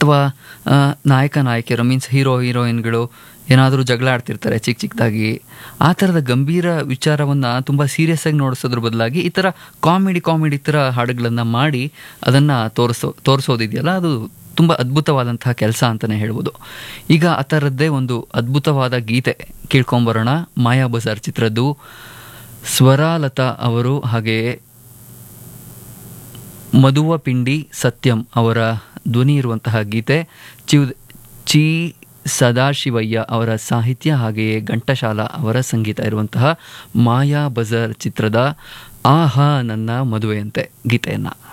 ಅಥವಾ ಆ, ನಾಯಕ ನಾಯಕಿಯರು ಮೀನ್ಸ್ ಹೀರೋ ಹೀರೋಯಿನ್ಗಳು ಏನಾದರೂ ಜಗಳ ಆಡ್ತಿರ್ತಾರೆ ಚಿಕ್ಕ ಚಿಕ್ಕದಾಗಿ ಆ ಥರದ ಗಂಭೀರ ವಿಚಾರವನ್ನು ತುಂಬ ಸೀರಿಯಸ್ ಆಗಿ ನೋಡಿಸೋದ್ರ ಬದಲಾಗಿ ಈ ಥರ ಕಾಮಿಡಿ ಕಾಮಿಡಿ ಥರ ಹಾಡುಗಳನ್ನು ಮಾಡಿ ಅದನ್ನು ತೋರಿಸೋ ತೋರಿಸೋದಿದೆಯಲ್ಲ ಅದು ತುಂಬ ಅದ್ಭುತವಾದಂತಹ ಕೆಲಸ ಅಂತಲೇ ಹೇಳ್ಬೋದು ಈಗ ಆ ಥರದ್ದೇ ಒಂದು ಅದ್ಭುತವಾದ ಗೀತೆ ಕೇಳ್ಕೊಂಬರೋಣ ಮಾಯಾ ಬಜಾರ್ ಚಿತ್ರದ್ದು ಸ್ವರಾಲತಾ ಅವರು ಹಾಗೆಯೇ ಮಧುವ ಪಿಂಡಿ ಸತ್ಯಂ ಅವರ ಧ್ವನಿ ಇರುವಂತಹ ಗೀತೆ ಚಿವ್ ಚಿ ಸದಾಶಿವಯ್ಯ ಅವರ ಸಾಹಿತ್ಯ ಹಾಗೆಯೇ ಘಂಟಶಾಲ ಅವರ ಸಂಗೀತ ಇರುವಂತಹ ಮಾಯಾ ಬಜಾರ್ ಚಿತ್ರದ ಆಹಾ ನನ್ನ ಮದುವೆಯಂತೆ ಗೀತೆಯನ್ನು